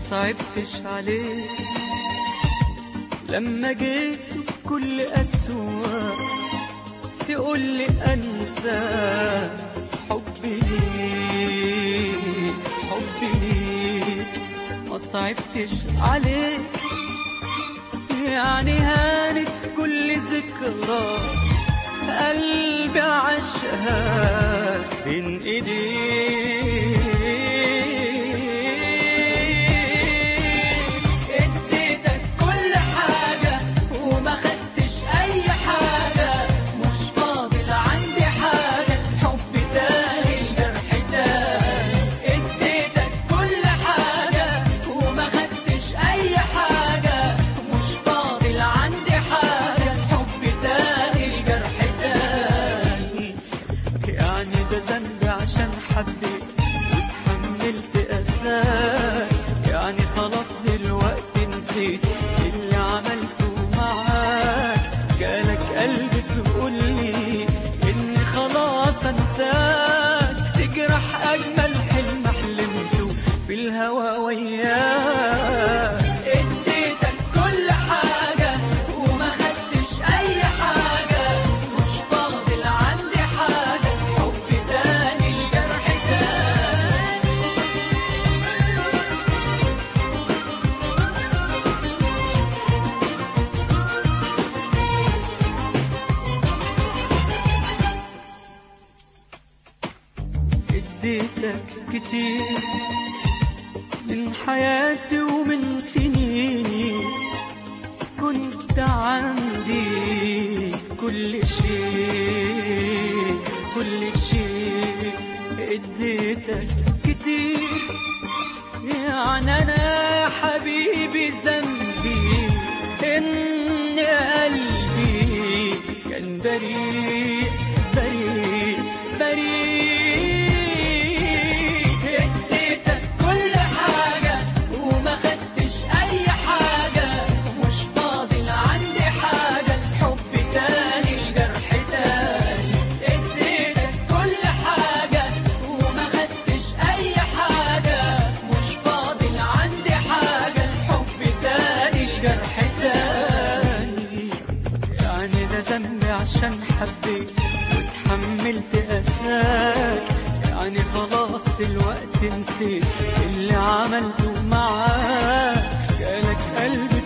صعبتش عليك لما جيت بكل قسوة تقول لي أنسى حبي ليك حبي ليك ما صعبتش عليك يعني هانت كل ذكرى قلبي عشها بين ايديك اديتك كل حاجة وما خدتش اي حاجة مش فاضل عندي حاجة حب تاني الجرح تاني اديتك كل حاجة وما خدتش اي حاجة مش فاضل عندي حاجة حب تاني الجرح تاني يعني ده ذنبي عشان حبيت وتحملت أساك يعني خلاص دلوقتي نسيت اللي عملته معاك جالك قلبي تقولي إني خلاص أنساك تجرح أجمل حلم حلمته في الهوى وياك اديتك كل حاجة وما خدتش أي حاجة مش فاضل عندي حاجة حب تاني الجرح تاني اديتك كتير من حياتي ومن سنيني كنت عندي كل شيء كل شيء اديتك كتير يعني انا يا حبيبي ذنبي ان قلبي كان بريء بريء بريء اديتك كل حاجة وما خدتش أي حاجة مش فاضل عندي حاجة حب تاني الجرح تاني اديتك كل حاجة وما خدتش أي حاجة مش فاضل عندي حاجة حب تاني الجرح تاني يعني ده ذنبي عشان حبيت وتحملت أساك يعني خلاص دلوقتي نسيت اللي عملته معاك جالك قلبي